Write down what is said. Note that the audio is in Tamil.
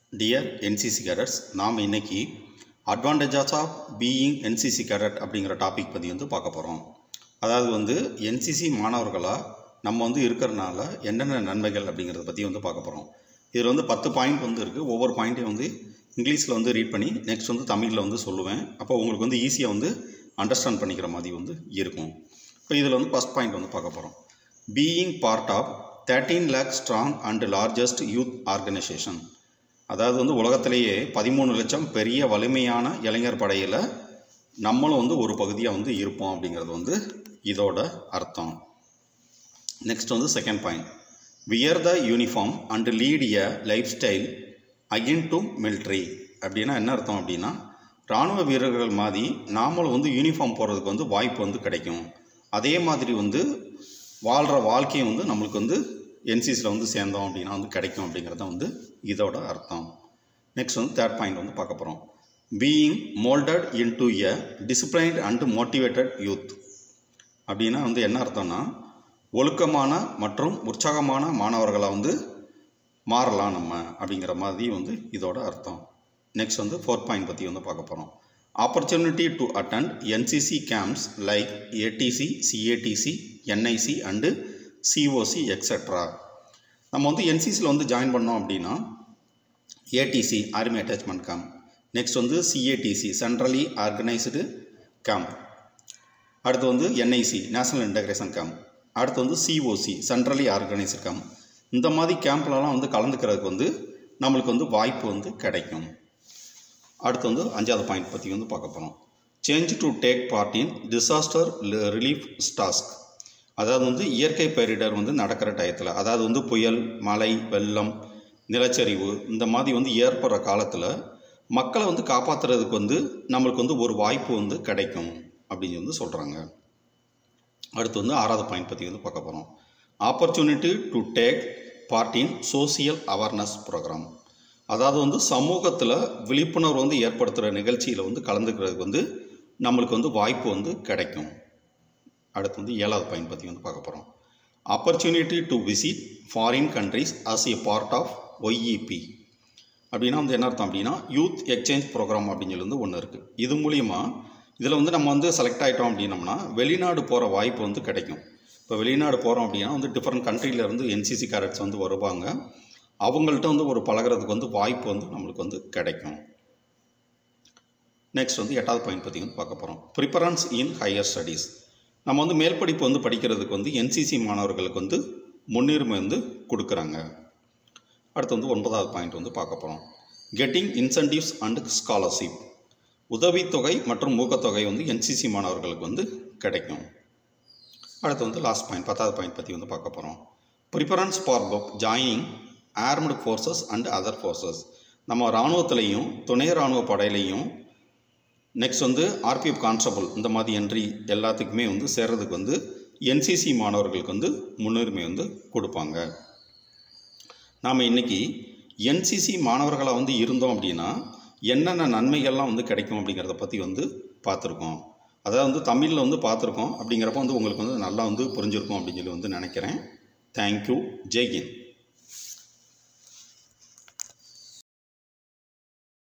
டியர் என்சிசி கேடட்ஸ் நாம் இன்னைக்கு advantages of being NCC cadet அப்படிங்கிற டாபிக் பற்றி வந்து பார்க்க போகிறோம் அதாவது வந்து என்சிசி மாணவர்களாக நம்ம வந்து இருக்கிறனால என்னென்ன நன்மைகள் அப்படிங்கிறத பற்றி வந்து பார்க்க போகிறோம் இதில் வந்து பத்து பாயிண்ட் வந்து இருக்குது ஒவ்வொரு பாயிண்ட்டையும் வந்து இங்கிலீஷில் வந்து ரீட் பண்ணி நெக்ஸ்ட் வந்து தமிழில் வந்து சொல்லுவேன் அப்போ உங்களுக்கு வந்து ஈஸியாக வந்து அண்டர்ஸ்டாண்ட் பண்ணிக்கிற மாதிரி வந்து இருக்கும் இப்போ இதில் வந்து ஃபஸ்ட் பாயிண்ட் வந்து பார்க்க போகிறோம் being part of thirteen lakh strong and largest youth organisation அதாவது வந்து உலகத்திலேயே பதிமூணு லட்சம் பெரிய வலிமையான இளைஞர் படையில் நம்மளும் வந்து ஒரு பகுதியாக வந்து இருப்போம் அப்படிங்கிறது வந்து இதோட அர்த்தம் நெக்ஸ்ட் வந்து second point wear the uniform and lead a life style akin to military அப்படின்னா என்ன அர்த்தம் அப்படின்னா இராணுவ வீரர்கள் மாதிரி நாமளும் வந்து யூனிஃபார்ம் போடுறதுக்கு வந்து வாய்ப்பு வந்து கிடைக்கும் அதே மாதிரி வந்து வாழ்கிற வாழ்க்கையும் வந்து நம்மளுக்கு வந்து என்சிசியில் வந்து சேர்ந்தோம் அப்படின்னா வந்து கிடைக்கும் அப்படிங்கிறது தான் வந்து இதோட அர்த்தம் நெக்ஸ்ட் வந்து தேர்ட் பாயிண்ட் வந்து பார்க்க போகிறோம் being moulded into a disciplined and motivated youth அப்படின்னா வந்து என்ன அர்த்தம்னா ஒழுக்கமான மற்றும் உற்சாகமான மாணவர்களாக வந்து மாறலாம் நம்ம அப்படிங்கிற மாதிரி வந்து இதோட அர்த்தம் நெக்ஸ்ட் வந்து ஃபோர்த் பாயிண்ட் பற்றி வந்து பார்க்க போகிறோம் opportunity to attend NCC camps like ATC CATC NIC and COC extra நம்ம வந்து என்சிசியில் வந்து ஜாயின் பண்ணோம் அப்படின்னா ATC army attachment camp next வந்து சிஏடிசி சென்ட்ரலி ஆர்கனைஸ்டு கேம்ப் அடுத்து வந்து என்ஐசி நேஷனல் இன்டகிரேஷன் கேம்ப் அடுத்து வந்து சிஓசி சென்ட்ரலி ஆர்கனைஸ்டு கேம்ப் இந்த மாதிரி கேம்ப்லலாம் வந்து கலந்துக்கிறதுக்கு வந்து நம்மளுக்கு வந்து வாய்ப்பு வந்து கிடைக்கும் அடுத்து வந்து அஞ்சாவது பாயிண்ட் பற்றி வந்து பார்க்க போகிறோம் chance to take part in disaster relief task அதாவது வந்து இயற்கை பேரிடர் வந்து நடக்கிற டயத்தில் அதாவது வந்து புயல் மழை வெள்ளம் நிலச்சரிவு இந்த மாதிரி வந்து ஏற்படுற காலத்தில் மக்களை வந்து காப்பாற்றுறதுக்கு வந்து நம்மளுக்கு வந்து ஒரு வாய்ப்பு வந்து கிடைக்கும் அப்படின்னு வந்து சொல்கிறாங்க அடுத்து வந்து ஆறாவது பாயிண்ட் பற்றி வந்து பார்க்க போகிறோம் opportunity to take part in social awareness programme அதாவது வந்து சமூகத்தில் விழிப்புணர்வு வந்து ஏற்படுத்துகிற நிகழ்ச்சியில் வந்து கலந்துக்கிறதுக்கு வந்து நம்மளுக்கு வந்து வாய்ப்பு வந்து கிடைக்கும் அடுத்து வந்து ஏழாவது பாயிண்ட் பற்றி வந்து பார்க்க போகிறோம் opportunity to visit foreign countries as a part of YEP அப்படின்னா வந்து என்ன அர்த்தம் அப்படின்னா யூத் எக்ஸ்சேஞ்ச் ப்ரோக்ராம் அப்படின்னு சொல்லி வந்து ஒன்று இருக்குது இது மூலிமா இதில் வந்து நம்ம வந்து செலக்ட் ஆகிட்டோம் அப்படின்னம்னா வெளிநாடு போகிற வாய்ப்பு வந்து கிடைக்கும் இப்போ வெளிநாடு போகிறோம் அப்படின்னா வந்து டிஃப்ரெண்ட் கண்ட்ரிலேருந்து என்சிசி கேரட்ஸ் வந்து வருவாங்க அவங்கள்ட்ட வந்து ஒரு பழகிறதுக்கு வந்து வாய்ப்பு வந்து நம்மளுக்கு வந்து கிடைக்கும் நெக்ஸ்ட் வந்து எட்டாவது பாயிண்ட் பற்றி வந்து பார்க்க போகிறோம் ப்ரிஃபரன்ஸ் இன் ஹையர் ஸ்டடீஸ் நம்ம வந்து மேல் படிப்பு வந்து படிக்கிறதுக்கு வந்து என்சிசி மாணவர்களுக்கு வந்து முன்னுரிமை வந்து கொடுக்குறாங்க அடுத்து வந்து ஒன்பதாவது பாயிண்ட் வந்து பார்க்க போகிறோம் கெட்டிங் இன்சென்டிவ்ஸ் அண்ட் ஸ்காலர்ஷிப் உதவித்தொகை மற்றும் ஊக்கத்தொகை வந்து என்சிசி மாணவர்களுக்கு வந்து கிடைக்கும் அடுத்து வந்து லாஸ்ட் பாயிண்ட் பத்தாவது பாயிண்ட் பற்றி வந்து பார்க்க போகிறோம் preference for joining armed forces and other forces நம்ம இராணுவத்திலையும் துணை இராணுவ படையிலையும் நெக்ஸ்ட் வந்து ஆர்பிஎஃப் கான்ஸ்டபுள் இந்த மாதிரி என்ட்ரி எல்லாத்துக்குமே வந்து சேர்றதுக்கு வந்து என்சிசி மாணவர்களுக்கு வந்து முன்னுரிமை வந்து கொடுப்பாங்க நாம் இன்றைக்கி என்சிசி மாணவர்களாக வந்து இருந்தோம் அப்படின்னா என்னென்ன நன்மைகள்லாம் வந்து கிடைக்கும் அப்படிங்கிறத பற்றி வந்து பார்த்துருக்கோம் அதாவது வந்து தமிழில் வந்து பார்த்துருக்கோம் அப்படிங்கிறப்ப வந்து உங்களுக்கு வந்து நல்லா வந்து புரிஞ்சிருக்கும் அப்படின்னு சொல்லி வந்து நினைக்கிறேன் தேங்க்யூ ஜெய்ஹிந்த்